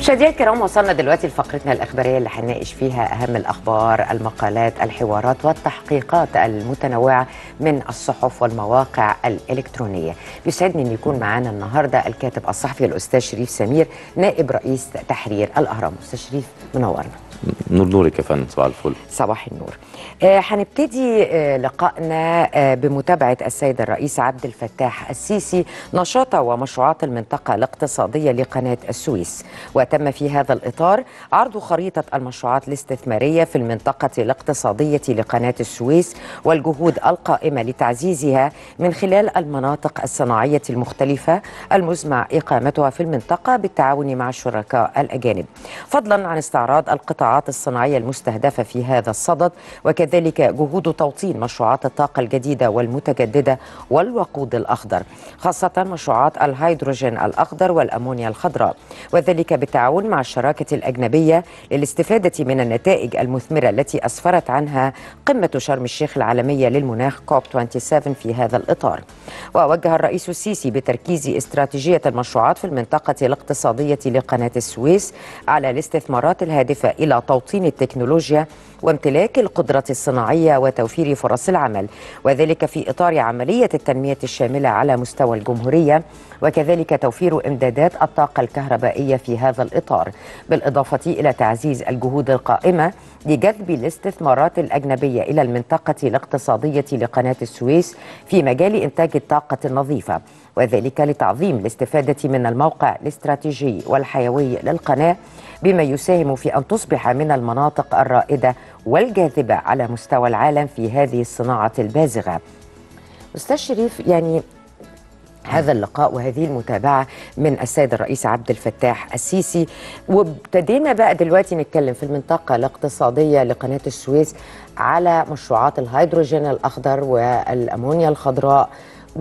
مشاهدينا الكرام وصلنا دلوقتي لفقرتنا الإخبارية اللي هنناقش فيها أهم الأخبار المقالات الحوارات والتحقيقات المتنوعة من الصحف والمواقع الإلكترونية بيسعدني أن يكون معنا النهاردة الكاتب الصحفي الأستاذ شريف سمير نائب رئيس تحرير الأهرام أستاذ شريف منورنا نور نورك يا فندم صباح الفل صباح النور آه، هنبتدي آه، لقائنا آه، بمتابعة السيد الرئيس عبد الفتاح السيسي نشاط ومشروعات المنطقة الاقتصادية لقناة السويس وتم في هذا الإطار عرض خريطة المشروعات الاستثمارية في المنطقة الاقتصادية لقناة السويس والجهود القائمة لتعزيزها من خلال المناطق الصناعية المختلفة المزمع إقامتها في المنطقة بالتعاون مع الشركاء الأجانب فضلا عن استعراض القطاعات الصناعية المستهدفة في هذا الصدد وكذلك جهود توطين مشروعات الطاقة الجديدة والمتجددة والوقود الأخضر خاصة مشروعات الهيدروجين الأخضر والأمونيا الخضراء وذلك بالتعاون مع الشراكة الأجنبية للاستفادة من النتائج المثمرة التي أسفرت عنها قمة شرم الشيخ العالمية للمناخ كوب 27 في هذا الإطار ووجه الرئيس السيسي بتركيز استراتيجية المشروعات في المنطقة الاقتصادية لقناة السويس على الاستثمارات الهادفة إلى توطين التكنولوجيا وامتلاك القدرة الصناعية وتوفير فرص العمل وذلك في إطار عملية التنمية الشاملة على مستوى الجمهورية وكذلك توفير إمدادات الطاقة الكهربائية في هذا الإطار بالإضافة إلى تعزيز الجهود القائمة لجذب الاستثمارات الأجنبية إلى المنطقة الاقتصادية لقناة السويس في مجال إنتاج الطاقة النظيفة وذلك لتعظيم الاستفادة من الموقع الاستراتيجي والحيوي للقناة بما يساهم في أن تصبح من المناطق الرائدة والجاذبة على مستوى العالم في هذه الصناعة البازغة أستاذ شريف يعني هذا اللقاء وهذه المتابعة من السيد الرئيس عبد الفتاح السيسي وابتدينا بقى دلوقتي نتكلم في المنطقة الاقتصادية لقناة السويس على مشروعات الهيدروجين الأخضر والأمونيا الخضراء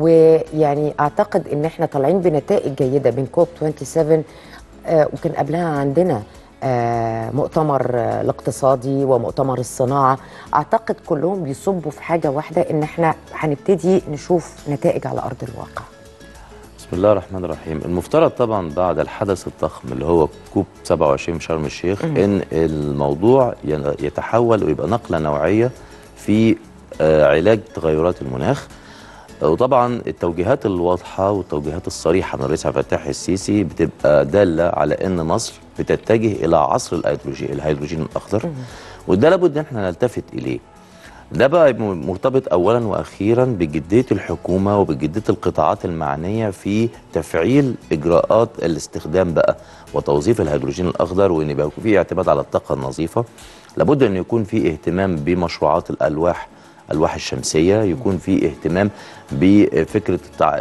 ويعني أعتقد إن احنا طالعين بنتائج جيدة بين كوب 27 آه وكان قبلها عندنا آه مؤتمر آه الاقتصادي ومؤتمر الصناعة أعتقد كلهم بيصبوا في حاجة واحدة إن احنا هنبتدي نشوف نتائج على أرض الواقع بسم الله الرحمن الرحيم المفترض طبعا بعد الحدث الضخم اللي هو كوب 27 في شرم الشيخ ان الموضوع يتحول ويبقى نقله نوعيه في علاج تغيرات المناخ وطبعا التوجيهات الواضحه والتوجيهات الصريحه من الرئيس عبد الفتاح السيسي بتبقى داله على ان مصر بتتجه الى عصر الهيدروجين الهيدروجين الاخضر وده لابد ان احنا نلتفت اليه ده بقى مرتبط اولا واخيرا بجديه الحكومه وبجديه القطاعات المعنيه في تفعيل اجراءات الاستخدام بقى وتوظيف الهيدروجين الاخضر وان يبقى في اعتماد على الطاقه النظيفه لابد ان يكون في اهتمام بمشروعات الالواح الالواح الشمسيه يكون في اهتمام بفكره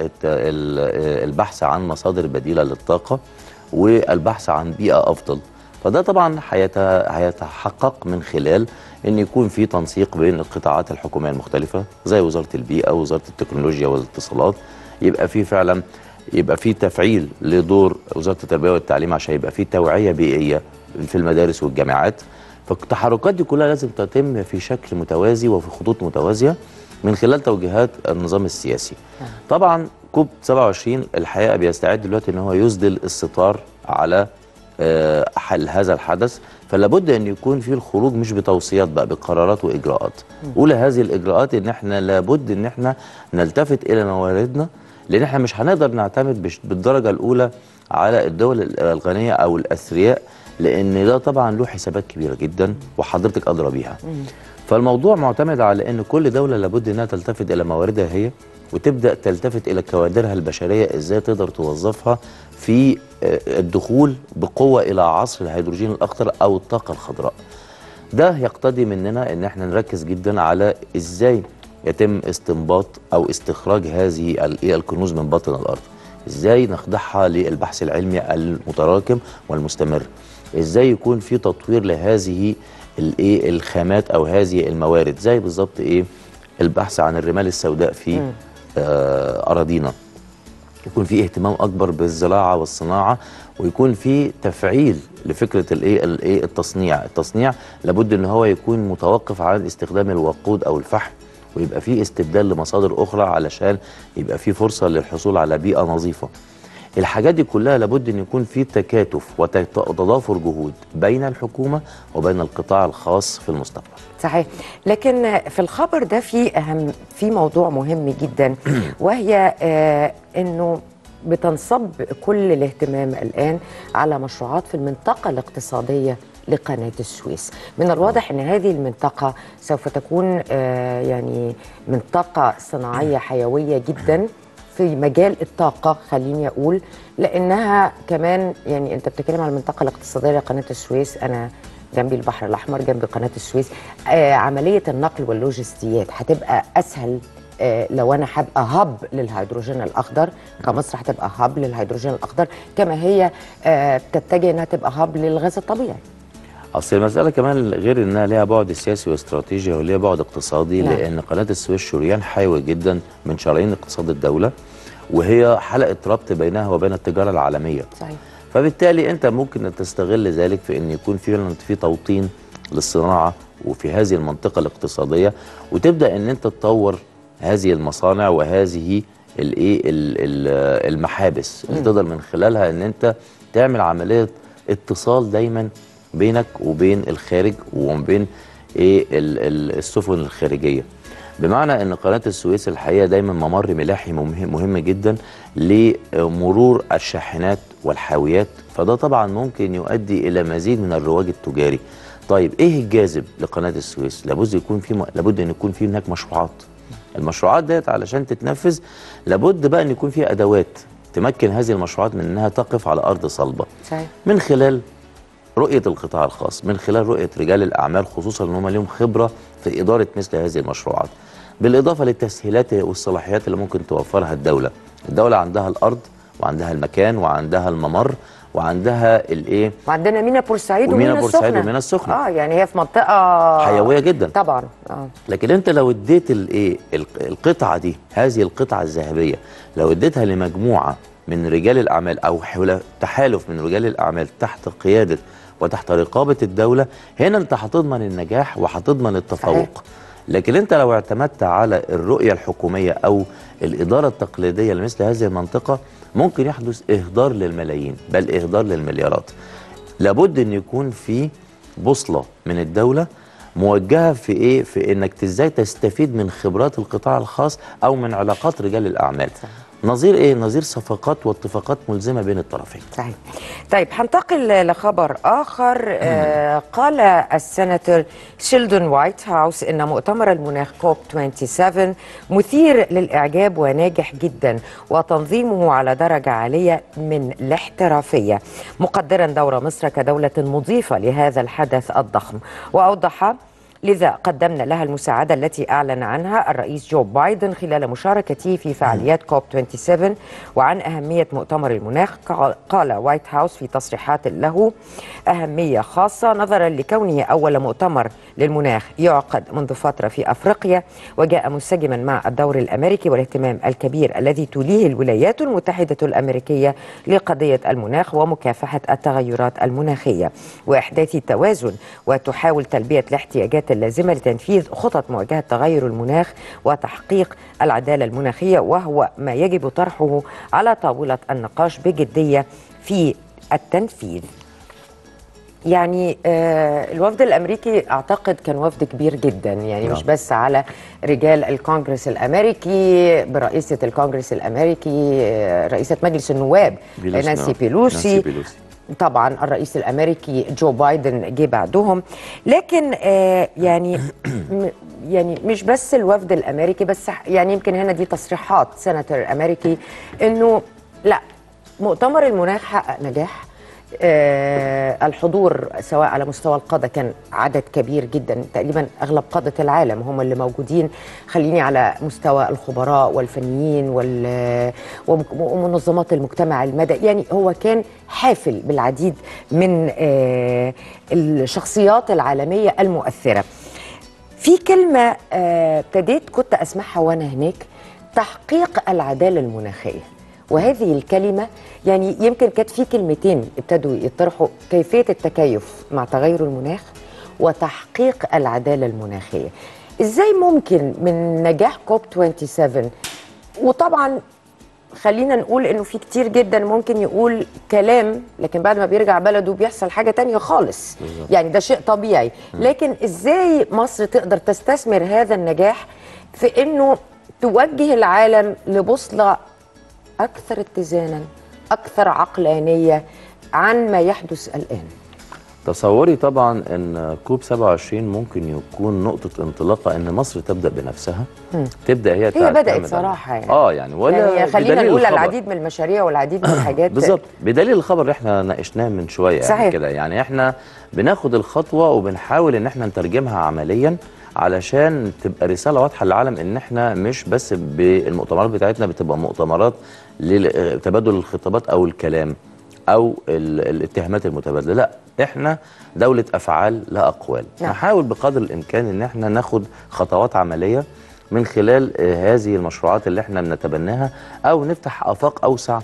البحث عن مصادر بديله للطاقه والبحث عن بيئه افضل فده طبعا هيتحقق من خلال ان يكون في تنسيق بين القطاعات الحكوميه المختلفه زي وزاره البيئه ووزاره التكنولوجيا والاتصالات يبقى في فعلا يبقى في تفعيل لدور وزاره التربيه والتعليم عشان يبقى في توعيه بيئيه في المدارس والجامعات فالتحركات دي كلها لازم تتم في شكل متوازي وفي خطوط متوازيه من خلال توجيهات النظام السياسي. طبعا كوب 27 الحقيقه بيستعد دلوقتي ان هو يسدل الستار على حل هذا الحدث فلا بد ان يكون في الخروج مش بتوصيات بقى بقرارات واجراءات اولى هذه الاجراءات ان احنا لابد ان احنا نلتفت الى مواردنا لان احنا مش هنقدر نعتمد بالدرجه الاولى على الدول الغنيه او الاثرياء لان ده طبعا له حسابات كبيره جدا وحضرتك ادرى بيها فالموضوع معتمد على ان كل دوله لابد انها تلتفت الى مواردها هي وتبدا تلتفت الى كوادرها البشريه ازاي تقدر توظفها في الدخول بقوه الى عصر الهيدروجين الاخضر او الطاقه الخضراء. ده يقتضي مننا ان احنا نركز جدا على ازاي يتم استنباط او استخراج هذه الكنوز من باطن الارض. ازاي نخضعها للبحث العلمي المتراكم والمستمر. ازاي يكون في تطوير لهذه الايه الخامات او هذه الموارد زي بالظبط ايه البحث عن الرمال السوداء في آه اراضينا يكون في اهتمام اكبر بالزراعه والصناعه ويكون في تفعيل لفكره الايه الايه التصنيع التصنيع لابد ان هو يكون متوقف عن استخدام الوقود او الفحم ويبقى في استبدال لمصادر اخرى علشان يبقى في فرصه للحصول على بيئه نظيفه الحاجات دي كلها لابد ان يكون في تكاتف وت- وتضافر جهود بين الحكومه وبين القطاع الخاص في المستقبل صحيح لكن في الخبر ده في اهم في موضوع مهم جدا وهي آه انه بتنصب كل الاهتمام الان على مشروعات في المنطقه الاقتصاديه لقناه السويس من الواضح ان هذه المنطقه سوف تكون آه يعني منطقه صناعيه حيويه جدا في مجال الطاقة خليني أقول لأنها كمان يعني أنت بتتكلم عن المنطقة الاقتصادية لقناة السويس أنا جنبي البحر الأحمر جنب قناة السويس آه عملية النقل واللوجستيات هتبقى أسهل آه لو أنا هبقى هب للهيدروجين الأخضر كمصر هتبقى هب للهيدروجين الأخضر كما هي آه بتتجه إنها تبقى هب للغاز الطبيعي اصل المساله كمان غير انها ليها بعد سياسي واستراتيجي وليها بعد اقتصادي نعم. لان قناه السويس شريان حيوي جدا من شرايين اقتصاد الدوله وهي حلقه ربط بينها وبين التجاره العالميه صحيح فبالتالي انت ممكن أن تستغل ذلك في ان يكون في في توطين للصناعه وفي هذه المنطقه الاقتصاديه وتبدا ان انت تطور هذه المصانع وهذه الايه ال- ال- المحابس اللي تقدر من خلالها ان انت تعمل عمليه اتصال دايما بينك وبين الخارج وبين ايه ال- ال- السفن الخارجيه بمعنى ان قناه السويس الحقيقه دايما ممر ملاحي مهم, مهم جدا لمرور الشاحنات والحاويات فده طبعا ممكن يؤدي الى مزيد من الرواج التجاري طيب ايه الجاذب لقناه السويس لابد يكون في لابد ان يكون في هناك مشروعات المشروعات ديت علشان تتنفذ لابد بقى ان يكون في ادوات تمكن هذه المشروعات من انها تقف على ارض صلبه صحيح من خلال رؤية القطاع الخاص من خلال رؤية رجال الأعمال خصوصا أن هم لهم خبرة في إدارة مثل هذه المشروعات بالإضافة للتسهيلات والصلاحيات اللي ممكن توفرها الدولة الدولة عندها الأرض وعندها المكان وعندها الممر وعندها الإيه وعندنا مينا بورسعيد ومينا ومينا بورسعيد السخنة ومينا السخنة. اه يعني هي في منطقة حيوية جدا طبعا اه لكن انت لو اديت الايه الق- القطعه دي هذه القطعه الذهبيه لو اديتها لمجموعه من رجال الاعمال او حول تحالف من رجال الاعمال تحت قياده وتحت رقابه الدوله هنا انت هتضمن النجاح وهتضمن التفوق لكن انت لو اعتمدت على الرؤيه الحكوميه او الاداره التقليديه لمثل هذه المنطقه ممكن يحدث اهدار للملايين بل اهدار للمليارات لابد ان يكون في بوصله من الدوله موجهه في ايه في انك ازاي تستفيد من خبرات القطاع الخاص او من علاقات رجال الاعمال نظير ايه نظير صفقات واتفاقات ملزمه بين الطرفين صحيح طيب هنتقل لخبر آخر آه قال السناتور شيلدون وايت هاوس إن مؤتمر المناخ كوب 27 مثير للإعجاب وناجح جدا وتنظيمه على درجة عالية من الاحترافية مقدرا دور مصر كدولة مضيفة لهذا الحدث الضخم وأوضح لذا قدمنا لها المساعدة التي أعلن عنها الرئيس جو بايدن خلال مشاركته في فعاليات كوب 27 وعن أهمية مؤتمر المناخ قال- قال وايت هاوس في تصريحات له أهمية خاصة نظرا لكونه أول مؤتمر للمناخ يعقد منذ فترة في أفريقيا وجاء منسجما مع الدور الأمريكي والاهتمام الكبير الذي توليه الولايات المتحدة الأمريكية لقضية المناخ ومكافحة التغيرات المناخية وإحداث توازن وتحاول تلبية الاحتياجات اللازمة لتنفيذ خطط مواجهة تغير المناخ وتحقيق العدالة المناخية وهو ما يجب طرحه على طاولة النقاش بجدية في التنفيذ يعني آه الوفد الامريكي اعتقد كان وفد كبير جدا يعني مش نعم. بس على رجال الكونغرس الامريكي برئيسه الكونغرس الامريكي آه، رئيسه مجلس النواب بيلوسي، نانسي نعم. بيلوسي نانسي بيلوسي. طبعا الرئيس الامريكي جو بايدن جه بعدهم لكن آه يعني م- يعني مش بس الوفد الامريكي بس يعني يمكن هنا دي تصريحات سناتور امريكي انه لا مؤتمر المناخ حقق نجاح آه الحضور سواء على مستوى القادة كان عدد كبير جدا تقريبا أغلب قادة العالم هم اللي موجودين خليني على مستوى الخبراء والفنيين وال- ومك- ومنظمات المجتمع المدني يعني هو كان حافل بالعديد من آه الشخصيات العالمية المؤثرة في كلمة آه، ابتديت كنت أسمعها وأنا هناك تحقيق العدالة المناخية وهذه الكلمة يعني يمكن كانت في كلمتين ابتدوا يطرحوا كيفية التكيف مع تغير المناخ وتحقيق العدالة المناخية ازاي ممكن من نجاح كوب 27 وطبعا خلينا نقول انه في كتير جدا ممكن يقول كلام لكن بعد ما بيرجع بلده بيحصل حاجه تانية خالص بالظبط. يعني ده شيء طبيعي لكن ازاي مصر تقدر تستثمر هذا النجاح في انه توجه العالم لبوصله اكثر اتزانا اكثر عقلانيه عن ما يحدث الان تصوري طبعا ان كوب 27 ممكن يكون نقطه انطلاقه ان مصر تبدا بنفسها تبدا هي هي تعتمد بدات على- صراحه يعني اه يعني ولا يعني خلينا بدليل نقول الخبر. العديد من المشاريع والعديد من الحاجات بالظبط بدليل الخبر اللي احنا ناقشناه من شويه صحيح. يعني كده يعني احنا بناخد الخطوه وبنحاول ان احنا نترجمها عمليا علشان تبقى رساله واضحه للعالم ان احنا مش بس بالمؤتمرات بتاعتنا بتبقى مؤتمرات لتبادل الخطابات او الكلام او ال- الاتهامات المتبادله لا احنا دوله افعال لا اقوال نعم. نحاول بقدر الامكان ان احنا ناخد خطوات عمليه من خلال آه، هذه المشروعات اللي احنا بنتبناها او نفتح افاق اوسع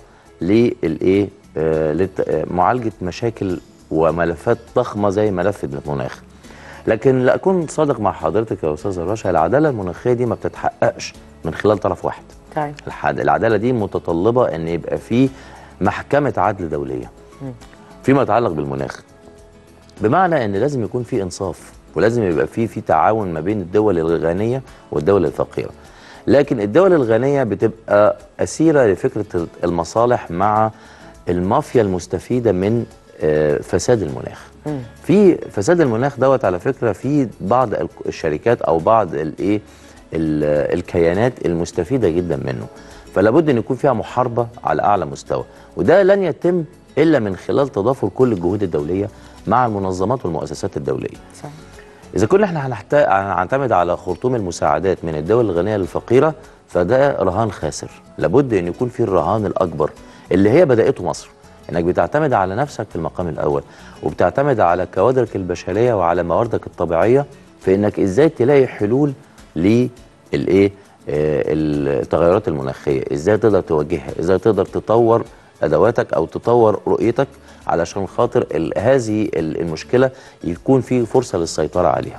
للايه آه، لت- آه، معالجه مشاكل وملفات ضخمه زي ملف المناخ لكن لاكون صادق مع حضرتك يا استاذ رشا العداله المناخيه دي ما بتتحققش من خلال طرف واحد طيب الحد- العداله دي متطلبه ان يبقى في محكمه عدل دوليه فيما يتعلق بالمناخ بمعنى ان لازم يكون في انصاف ولازم يبقى في في تعاون ما بين الدول الغنيه والدول الفقيره لكن الدول الغنيه بتبقى اسيره لفكره المصالح مع المافيا المستفيده من آه، فساد المناخ في فساد المناخ دوت على فكره في بعض ال- الشركات او بعض الايه ال- الكيانات المستفيده جدا منه فلا بد ان يكون فيها محاربه على اعلى مستوى وده لن يتم الا من خلال تضافر كل الجهود الدوليه مع المنظمات والمؤسسات الدوليه صح اذا كنا احنا هنحت- هنعتمد على خرطوم المساعدات من الدول الغنيه للفقيره فده رهان خاسر لابد ان يكون في الرهان الاكبر اللي هي بداته مصر انك بتعتمد على نفسك في المقام الاول وبتعتمد على كوادرك البشريه وعلى مواردك الطبيعيه في انك ازاي تلاقي حلول للايه آه، التغيرات المناخيه ازاي تقدر توجهها ازاي تقدر تطور ادواتك او تطور رؤيتك علشان خاطر ال- هذه ال- المشكله يكون في فرصه للسيطره عليها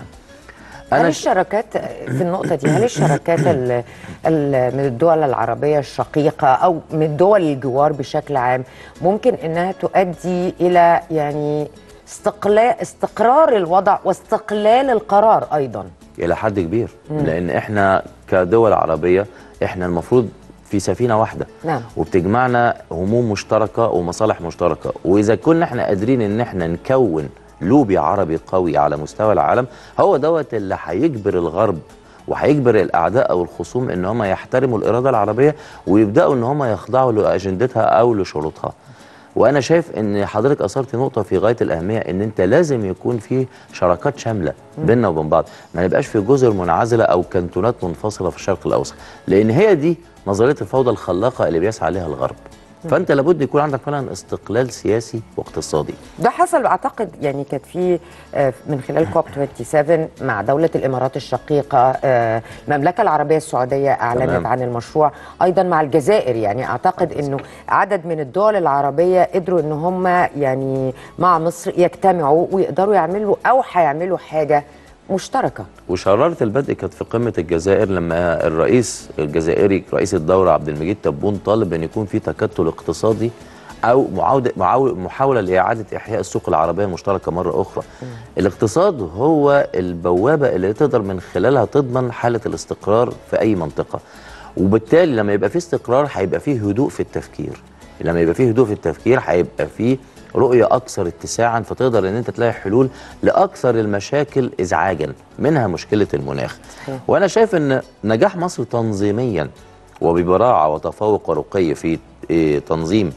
هل انا ش... الشراكات في النقطة دي هل الشراكات ال ال من الدول العربية الشقيقة أو من دول الجوار بشكل عام ممكن إنها تؤدي إلى يعني استقلال استقرار الوضع واستقلال القرار أيضا الى حد كبير لان احنا كدول عربيه احنا المفروض في سفينه واحده نعم. وبتجمعنا هموم مشتركه ومصالح مشتركه واذا كنا احنا قادرين ان احنا نكون لوبي عربي قوي على مستوى العالم هو دوت اللي هيجبر الغرب وهيجبر الاعداء او الخصوم ان هم يحترموا الاراده العربيه ويبداوا ان هم يخضعوا لاجندتها او لشروطها وانا شايف ان حضرتك اثرت نقطه في غايه الاهميه ان انت لازم يكون في شراكات شامله بيننا وبين بعض ما نبقاش في جزر منعزله او كانتونات منفصله في الشرق الاوسط لان هي دي نظريه الفوضى الخلاقه اللي بيسعى لها الغرب فانت لابد يكون عندك فعلا استقلال سياسي واقتصادي ده حصل اعتقد يعني كانت في آه، من خلال كوب 27 مع دوله الامارات الشقيقه آه، المملكه العربيه السعوديه اعلنت تمام. عن المشروع ايضا مع الجزائر يعني اعتقد انه عدد من الدول العربيه قدروا ان هم يعني مع مصر يجتمعوا ويقدروا يعملوا او هيعملوا حاجه مشتركه وشراره البدء كانت في قمه الجزائر لما الرئيس الجزائري رئيس الدوله عبد المجيد تبون طالب ان يكون في تكتل اقتصادي او معاوده معاو- محاوله لاعاده احياء السوق العربيه المشتركه مره اخرى. الاقتصاد هو البوابه اللي تقدر من خلالها تضمن حاله الاستقرار في اي منطقه. وبالتالي لما يبقى في استقرار هيبقى فيه هدوء في التفكير. لما يبقى فيه هدوء في التفكير هيبقى فيه رؤية أكثر اتساعا فتقدر أن أنت تلاقي حلول لأكثر المشاكل إزعاجا منها مشكلة المناخ صحيح. وأنا شايف أن نجاح مصر تنظيميا وببراعة وتفوق ورقي في إيه، تنظيم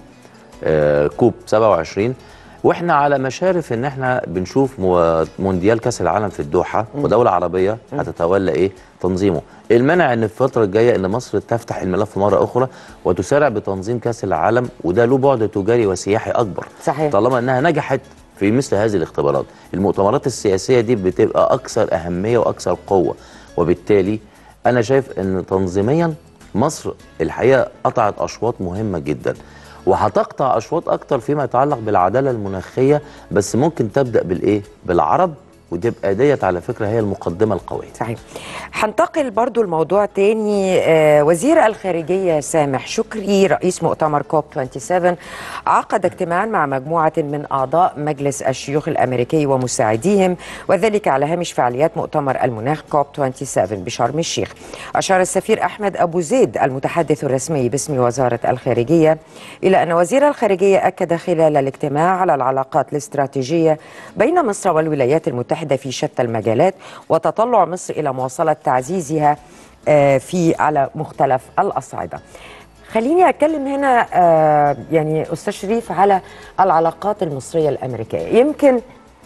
آه، كوب 27 واحنا على مشارف ان احنا بنشوف مو- مونديال كاس العالم في الدوحه ودوله عربيه هتتولى ايه تنظيمه المنع ان في الفتره الجايه ان مصر تفتح الملف مره اخرى وتسارع بتنظيم كاس العالم وده له بعد تجاري وسياحي اكبر صحيح. طالما انها نجحت في مثل هذه الاختبارات المؤتمرات السياسيه دي بتبقى اكثر اهميه واكثر قوه وبالتالي انا شايف ان تنظيميا مصر الحقيقه قطعت اشواط مهمه جدا وهتقطع اشواط اكتر فيما يتعلق بالعداله المناخيه بس ممكن تبدا بالايه بالعرب وتبقى ديت على فكره هي المقدمه القويه صحيح هنتقل برضو لموضوع تاني آه، وزير الخارجية سامح شكري رئيس مؤتمر كوب 27 عقد اجتماعا مع مجموعة من أعضاء مجلس الشيوخ الأمريكي ومساعديهم وذلك على هامش فعاليات مؤتمر المناخ كوب 27 بشرم الشيخ أشار السفير أحمد أبو زيد المتحدث الرسمي باسم وزارة الخارجية إلى أن وزير الخارجية أكد خلال الاجتماع على العلاقات الاستراتيجية بين مصر والولايات المتحدة في شتى المجالات وتطلع مصر إلى مواصلة تعزيزها آه، في على مختلف الأصعدة خليني أتكلم هنا آه، يعني أستاذ شريف على العلاقات المصرية الأمريكية يمكن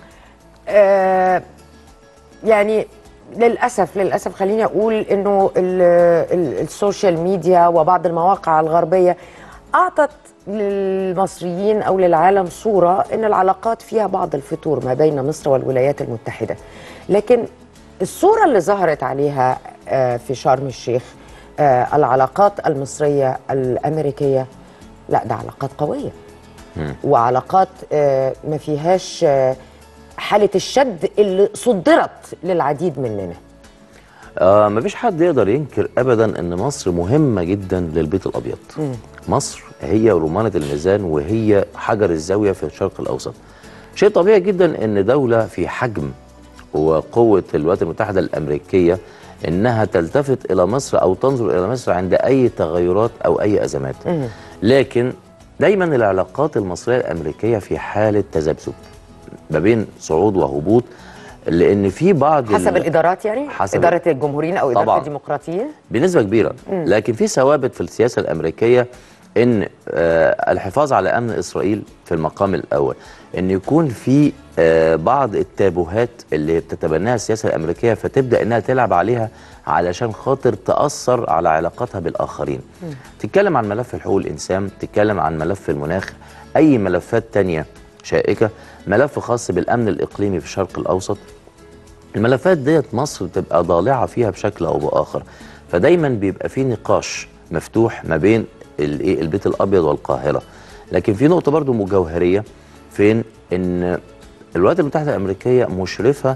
آه، يعني للأسف للأسف خليني أقول إنه ال- ال- السوشيال ميديا وبعض المواقع الغربية أعطت للمصريين أو للعالم صورة إن العلاقات فيها بعض الفتور ما بين مصر والولايات المتحدة لكن الصورة اللي ظهرت عليها آه، في شرم الشيخ آه، العلاقات المصرية الأمريكية لا ده علاقات قوية وعلاقات آه، ما فيهاش آه، حالة الشد اللي صدرت للعديد مننا آه مفيش حد يقدر ينكر ابدا ان مصر مهمه جدا للبيت الابيض مصر هي رمانه الميزان وهي حجر الزاويه في الشرق الاوسط شيء طبيعي جدا ان دوله في حجم وقوه الولايات المتحده الامريكيه انها تلتفت الى مصر او تنظر الى مصر عند اي تغيرات او اي ازمات لكن دايما العلاقات المصريه الامريكيه في حاله تذبذب ما بين صعود وهبوط لان في بعض حسب ال- الإدارات يعني حسب- إدارة الجمهوريين أو إدارة طبعاً. الديمقراطيين بنسبة كبيرة لكن في ثوابت في السياسة الأمريكية إن آه الحفاظ على أمن إسرائيل في المقام الأول إن يكون في آه بعض التابوهات اللي بتتبناها السياسة الأمريكية فتبدأ إنها تلعب عليها علشان خاطر تأثر على علاقاتها بالآخرين تتكلم عن ملف حقوق الإنسان تتكلم عن ملف المناخ أي ملفات تانية شائكة ملف خاص بالأمن الإقليمي في الشرق الأوسط الملفات ديت مصر بتبقى ضالعه فيها بشكل او باخر فدايما بيبقى في نقاش مفتوح ما بين الايه البيت الابيض والقاهره لكن في نقطه برضو مجوهريه فين ان الولايات المتحده الامريكيه مشرفه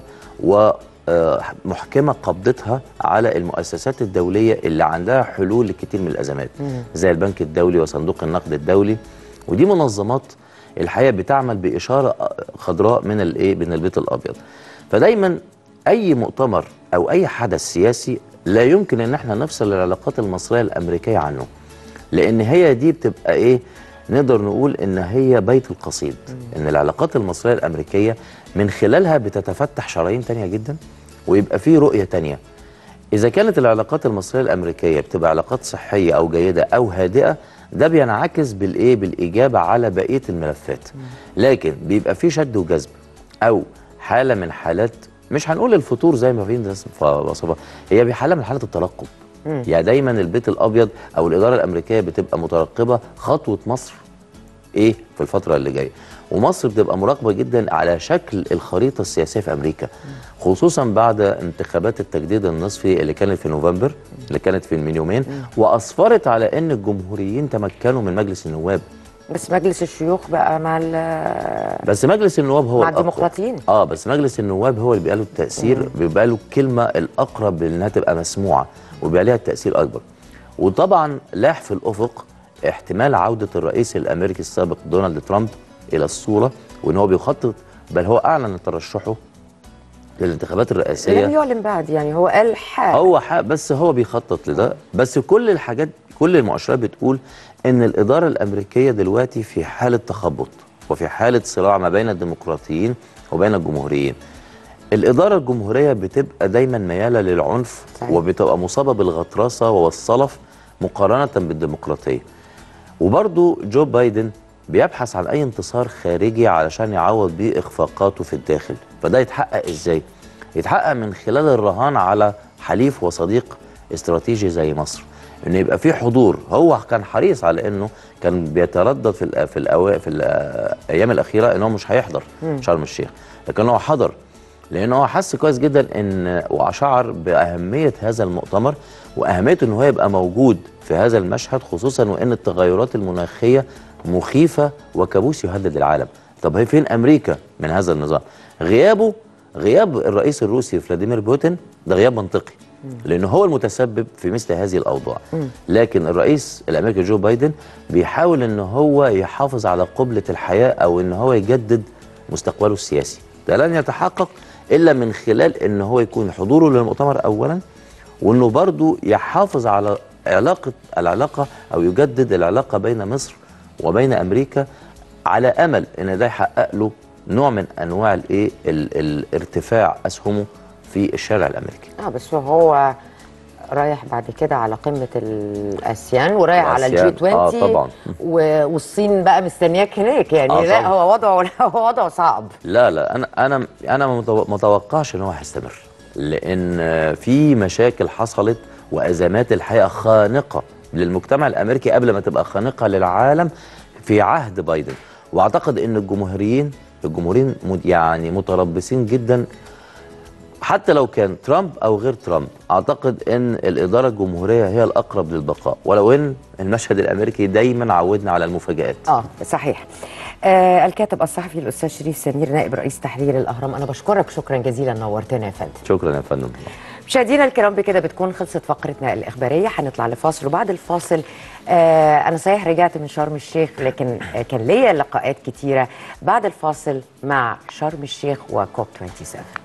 ومحكمه قبضتها على المؤسسات الدوليه اللي عندها حلول لكثير من الازمات زي البنك الدولي وصندوق النقد الدولي ودي منظمات الحقيقه بتعمل باشاره خضراء من الايه من البيت الابيض فدايما اي مؤتمر او اي حدث سياسي لا يمكن ان احنا نفصل العلاقات المصريه الامريكيه عنه لان هي دي بتبقى ايه نقدر نقول ان هي بيت القصيد ان العلاقات المصريه الامريكيه من خلالها بتتفتح شرايين تانية جدا ويبقى في رؤيه تانية إذا كانت العلاقات المصرية الأمريكية بتبقى علاقات صحية أو جيدة أو هادئة ده بينعكس بالإيه بالإجابة على بقية الملفات لكن بيبقى في شد وجذب أو حالة من حالات مش هنقول الفتور زي ما في ناس وصفها هي حالة من حالات الترقب يعني دايما البيت الأبيض أو الإدارة الأمريكية بتبقى مترقبة خطوة مصر ايه في الفتره اللي جايه ومصر بتبقى مراقبه جدا على شكل الخريطه السياسيه في امريكا خصوصا بعد انتخابات التجديد النصفي اللي كانت في نوفمبر اللي كانت في من يومين واسفرت على ان الجمهوريين تمكنوا من مجلس النواب بس مجلس الشيوخ بقى مع ال- بس مجلس النواب هو مع الأقوى. الديمقراطيين. اه بس مجلس النواب هو اللي بيبقى له التاثير بيبقى له الكلمه الاقرب انها تبقى مسموعه وبيبقى لها التاثير اكبر وطبعا لاح في الافق احتمال عوده الرئيس الامريكي السابق دونالد ترامب الى الصوره وان هو بيخطط بل هو اعلن ترشحه للانتخابات الرئاسيه لم يعلن بعد يعني هو قال حق هو حق بس هو بيخطط لده بس كل الحاجات كل المؤشرات بتقول ان الاداره الامريكيه دلوقتي في حاله تخبط وفي حاله صراع ما بين الديمقراطيين وبين الجمهوريين الاداره الجمهوريه بتبقى دايما مياله للعنف صحيح. وبتبقى مصابه بالغطرسه والصلف مقارنه بالديمقراطيه وبرضو جو بايدن بيبحث عن اي انتصار خارجي علشان يعوض بيه اخفاقاته في الداخل فده يتحقق ازاي يتحقق من خلال الرهان على حليف وصديق استراتيجي زي مصر انه يبقى في حضور هو كان حريص على انه كان بيتردد في الأ- في الأوا... في الايام الاخيره ان هو مش هيحضر شرم الشيخ لكن هو حضر لان هو حس كويس جدا ان وشعر باهميه هذا المؤتمر واهميه ان هو يبقى موجود في هذا المشهد خصوصا وان التغيرات المناخيه مخيفه وكابوس يهدد العالم طب هي فين امريكا من هذا النظام غيابه غياب الرئيس الروسي فلاديمير بوتين ده غياب منطقي لانه هو المتسبب في مثل هذه الاوضاع لكن الرئيس الامريكي جو بايدن بيحاول ان هو يحافظ على قبله الحياه او ان هو يجدد مستقبله السياسي ده لن يتحقق الا من خلال ان هو يكون حضوره للمؤتمر اولا وانه برضه يحافظ على علاقه العلاقه او يجدد العلاقه بين مصر وبين امريكا على امل ان ده يحقق له نوع من انواع الايه ال- الارتفاع اسهمه في الشارع الامريكي اه بس هو رايح بعد كده على قمة الآسيان ورايح على الجي الآسيان، 20 آه طبعاً. و- والصين بقى مستنياك هناك يعني آه لا طبعاً. هو وضعه هو وضعه صعب لا لا انا انا انا ما متو- ما اتوقعش ان هو هيستمر لان في مشاكل حصلت وازمات الحقيقه خانقه للمجتمع الامريكي قبل ما تبقى خانقه للعالم في عهد بايدن واعتقد ان الجمهوريين الجمهوريين مد- يعني متربصين جدا حتى لو كان ترامب او غير ترامب اعتقد ان الاداره الجمهوريه هي الاقرب للبقاء ولو ان المشهد الامريكي دايما عودنا على المفاجات اه صحيح آه الكاتب الصحفي الأستاذ شريف سمير نائب رئيس تحرير الأهرام أنا بشكرك شكرا جزيلا نورتنا يا فندم شكرا يا فندم مشاهدينا الكرام بكده بتكون خلصت فقرتنا الإخبارية هنطلع لفاصل وبعد الفاصل آه أنا صحيح رجعت من شرم الشيخ لكن آه كان ليا لقاءات كتيرة بعد الفاصل مع شرم الشيخ وكوب 27